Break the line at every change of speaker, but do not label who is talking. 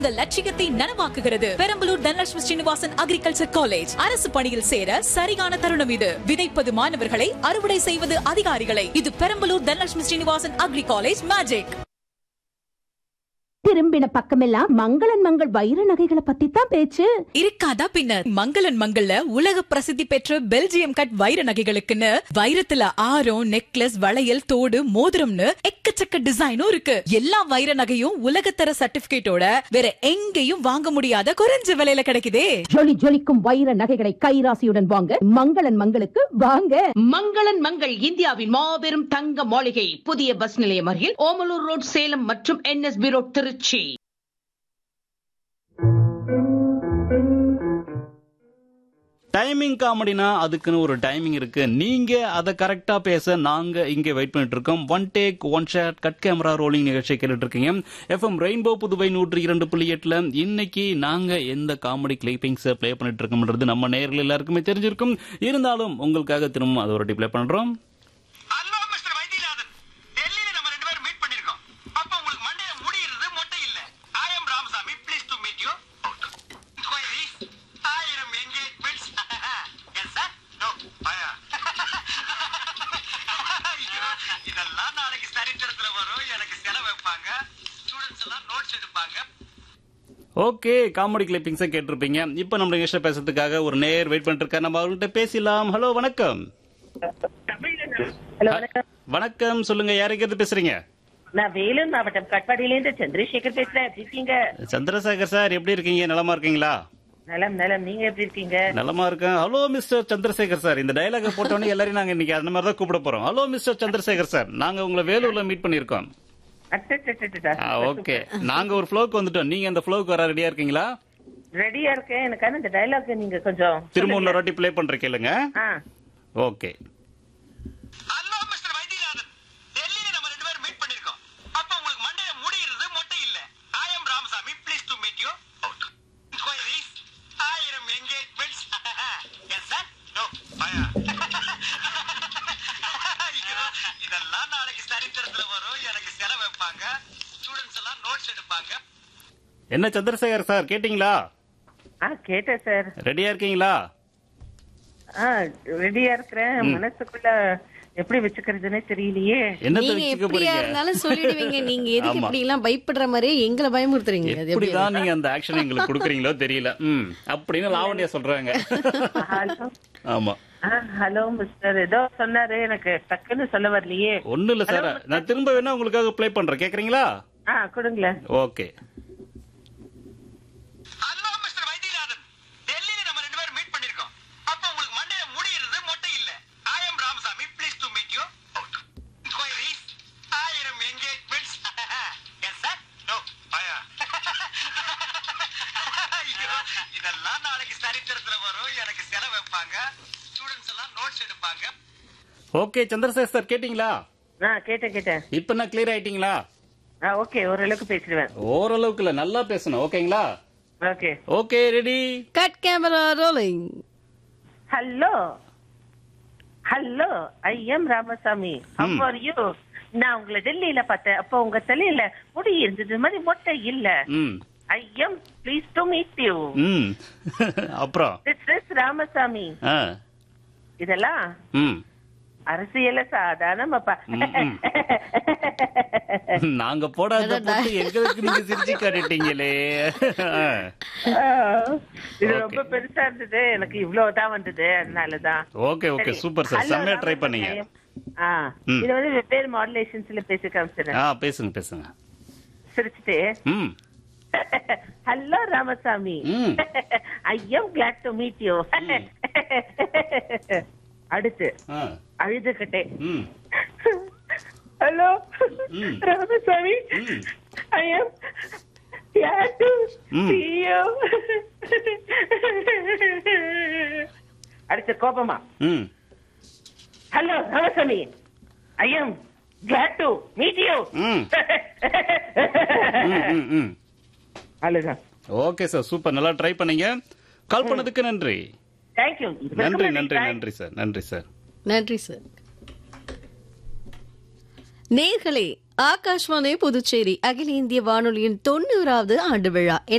உங்கள் லட்சியத்தை நனவாக்குகிறது பெரம்பலூர் தனலட்சுமி ஸ்ரீனிவாசன் அக்ரிகல்ச்சர் காலேஜ் அரசு பணியில் சேர சரியான தருணம் இது விதைப்பது மாணவர்களை அறுவடை செய்வது அதிகாரிகளை இது Perambalur Dhanalakshmi Srinivasan agri college magic
திரும்பின பக்கமெல்லாம் மங்களன் மங்கள் வைர நகைகளை பத்தி தான் பேச்சு
இருக்காதா பின்ன மங்களன் மங்கள்ல உலக பிரசித்தி பெற்ற பெல்ஜியம் கட் வைர நகைகளுக்குன்னு வைரத்துல ஆரம் நெக்லஸ் வளையல் தோடு மோதிரம்னு எக்கச்சக்க டிசைனும் இருக்கு எல்லா வைர நகையும் உலகத்தர சர்டிபிகேட்டோட வேற எங்கேயும் வாங்க முடியாத குறைஞ்ச விலையில கிடைக்குதே
ஜொலி ஜொலிக்கும் வைர நகைகளை கைராசியுடன் வாங்க மங்களன் மங்களுக்கு வாங்க
மங்களன் மங்கள் இந்தியாவின் மாபெரும் தங்க மாளிகை புதிய பஸ் நிலையம் அருகில் ஓமலூர் ரோட் சேலம் மற்றும் என்எஸ்பி ரோட் திருச்சி
டைமிங் காமெடினா அதுக்குன்னு ஒரு டைமிங் இருக்கு நீங்க அதை கரெக்டா பேச நாங்க இங்க வெயிட் பண்ணிட்டு இருக்கோம் one take one shot cut camera rolling நிகழ்ச்சியை கேட்டுட்டு இருக்கீங்க எஃப்எம் ரெயின்போ புதுவை நூற்றி இரண்டு புள்ளி எட்டுல இன்னைக்கு நாங்க எந்த காமெடி கிளிப்பிங்ஸ் ப்ளே பண்ணிட்டு இருக்கோம்ன்றது நம்ம நேர்கள் எல்லாருக்குமே தெரிஞ்சிருக்கும் இருந்தாலும் உங்களுக்காக திரும்ப அதை ஒரு ப்ளே பண்றோம்
ஹலோ மிஸ்டர் வைத்தியநாதன் டெல்லியில நம்ம ரெண்டு பேரும் மீட் பண்ணிருக்கோம் அப்ப உங்களுக்கு மண்டைய முடியிறது மொட்டை இல்ல I am Ramasamy please to meet you queries ஆயிரம் என்கேஜ்மெண்ட்ஸ் எஸ் சார் நோ பயா இதெல்லாம் நாளைக்கு சரித்திரத்துல வரும் எனக்கு செலவு வைப்பாங்க ஸ்டூடெண்ட்ஸ் எல்லாம் நோட்ஸ் எடுப்பாங்க
ஓகே காமெடி கிளிப்பிங்ஸை கேட்டிருப்பீங்க இப்போ நம்ம நிகழ்ச்சியில் பேசுறதுக்காக ஒரு நேர் வெயிட் பண்ணிட்டு இருக்காரு நம்ம அவர்கிட்ட பேசலாம் ஹலோ வணக்கம்
ஹலோ வணக்கம்
வணக்கம் சொல்லுங்க யாருக்கு பேசுறீங்க
நான் வேலூர் மாவட்டம் கட்பாடியிலேருந்து சந்திரசேகர் பேசுறேன் எப்படி இருக்கீங்க
சந்திரசேகர் சார் எப்படி இருக்கீங்க நலமா இருக்கீங்களா
நலம் நலம் நீங்க எப்படி இருக்கீங்க
நலமா இருக்கேன் ஹலோ மிஸ்டர் சந்திரசேகர் சார் இந்த டயலாக போட்டோன்னே எல்லாரையும் நாங்க இன்னைக்கு அந்த மாதிரி தான் கூப்பிட போறோம் ஹலோ மிஸ்டர் சந்திரசேகர் சார் நாங்க உங்களை வேலூர்ல மீட் பண்ணிருக்கோம்
அட்டட்டட்டட்டா.
ஓகே நாங்க ஒரு ஃப்ளோக்கு வந்துட்டோம் நீங்க அந்த ஃப்ளோக்கு வர ரெடியா இருக்கீங்களா
ரெடியா இருக்கேன் எனக்கான இந்த டயலாக் நீங்க கொஞ்சம்
திரும்ப இன்னொரு வாட்டி ப்ளே பண்ற கேளுங்க
ஆ
ஓகே
ஹலோ மிஸ்டர் வைத்தியநாதன் டெல்லியில நம்ம ரெண்டு பேரும் மீட் பண்ணிருக்கோம் அப்ப உங்களுக்கு மண்டைய முடியிறது மொட்டை இல்ல I am Ramasamy please to meet you queries ஆயிரம் என்கேஜ்மெண்ட்ஸ் எஸ் சார் நோ பயா இதெல்லாம் நாளைக்கு சரித்திரத்துல வரும் எனக்கு செலவு வைப்பாங்க ஸ்டூடெண்ட்ஸ் எல்லாம் நோட்ஸ் எடுப்பாங்க
என்ன சந்திரசேகர் சார் கேட்டிங்களா
ஆ கேட்டேன் சார்
ரெடியா இருக்கீங்களா
ஆ ரெடியா இருக்கிறேன் மனசுக்குள்ள எப்படி வச்சுக்கிறதுனே தெரியலையே
என்னத்தை
நீங்க
வச்சுக்க
எப்படியா
போறீங்க
இருந்தாலும் சொல்லிடுவீங்க நீங்க எதுக்கு
ஆமா.
இப்படி எல்லாம் பயப்படுற மாதிரியே எங்களை பயமுறுத்துறீங்க அது எப்படி
எப்படிதான் நீங்க அந்த ஆக்ஷன் எங்களுக்கு கொடுக்குறீங்களோ தெரியல ம் அப்படின்னு லாவண்யா சொல்றாங்க
ஹலோ
ஆமா
ஹலோ மிஸ்டர் ஏதோ சொன்னாரு எனக்கு டக்குன்னு சொல்ல வரலையே
ஒண்ணு இல்ல சார் நான் திரும்ப வேணா உங்களுக்காக ப்ளே பண்றேன் கேக்குறீங்களா
ஆ கொடுங்களேன்
ஓகே
ஹலோ மிஸ்டர் வைத்தியநாதன் டெல்லியில நம்ம ரெண்டு பேரும் மீட் பண்ணிருக்கோம் அப்ப உங்களுக்கு மண்டைய முடியிறது மொட்டை இல்ல I am Ramasamy please to meet you queries ஆயிரம் என்கேஜ்மெண்ட்ஸ் எஸ் சார் நோ பயா இதெல்லாம் நாளைக்கு சரித்திரத்துல வரும் எனக்கு செலவு வைப்பாங்க ஸ்டூடெண்ட்ஸ் எல்லாம் நோட்ஸ் எடுப்பாங்க
ஓகே சந்திரசேகர் சார் கேட்டிங்களா
ஆ கேட்டேன் கேட்டேன்
இப்ப நான் கிளியர் ஆயிட்டீங்களா
ஆ ஓகே ஓரளவுக்கு பேசிடுவேன்
ஓரளவுக்கு இல்ல நல்லா பேசணும் ஓகேங்களா
okay
okay ready
cut camera rolling
hello hello I am Ramasamy
hmm.
Are you நான் உங்களை டெல்லியில பார்த்தேன் அப்போ உங்க தலையில முடி இருந்தது மாதிரி மொட்டை இல்ல
hmm
I am please to meet you
hmm அப்புறம்
திஸ் இஸ் ராமசாமி
ஆ
இதெல்லாம்
ம்
அரசியல சாதாரணமாப்பா
ம், ம். நாங்க போடாத போட்டு எங்களுக்கு நீங்க சிரிச்சு காட்டிட்டீங்களே ஆ.
இது
Okay.
ரொம்ப பெருசா இருந்தது எனக்கு இவ்வளவுதான் வந்தது அதனாலதான்
ஓகே ஓகே
சரி.
சூப்பர் சார்
Hello,
செம்மையா ட்ரை
ராமசாமி.
பண்ணீங்க
ஆ
ம்.
இது வந்து வெவ்வேறு மாடுலேஷன்ஸ்ல பேசி காமிச்சிடுறேன்
ஆ பேசுங்க பேசுங்க
சிரிச்சுட்டு
ம்
hello Ramasamy
hmm.
I am glad to meet you அடுத்து
ஆ
அழுதுகிட்டே
hmm
hello
hmm.
Ramasamy
hmm.
I am glad to
hmm.
see you அடுத்து கோபமா
hmm
hello Ramasamy I am glad to meet you
hmm. Hmm, hmm, hmm.
அவ்வளவுதான்
okay sir super நல்லா try பண்ணீங்க call பண்ணதுக்கு நன்றி
தேங்க்யூ
நன்றி நன்றி நன்றி சார் நன்றி சார்
நன்றி சார் நேர்களே ஆகாஷ்வாணி புதுச்சேரி அகில இந்திய வானொலியின் தொண்ணூறாவது ஆண்டு விழா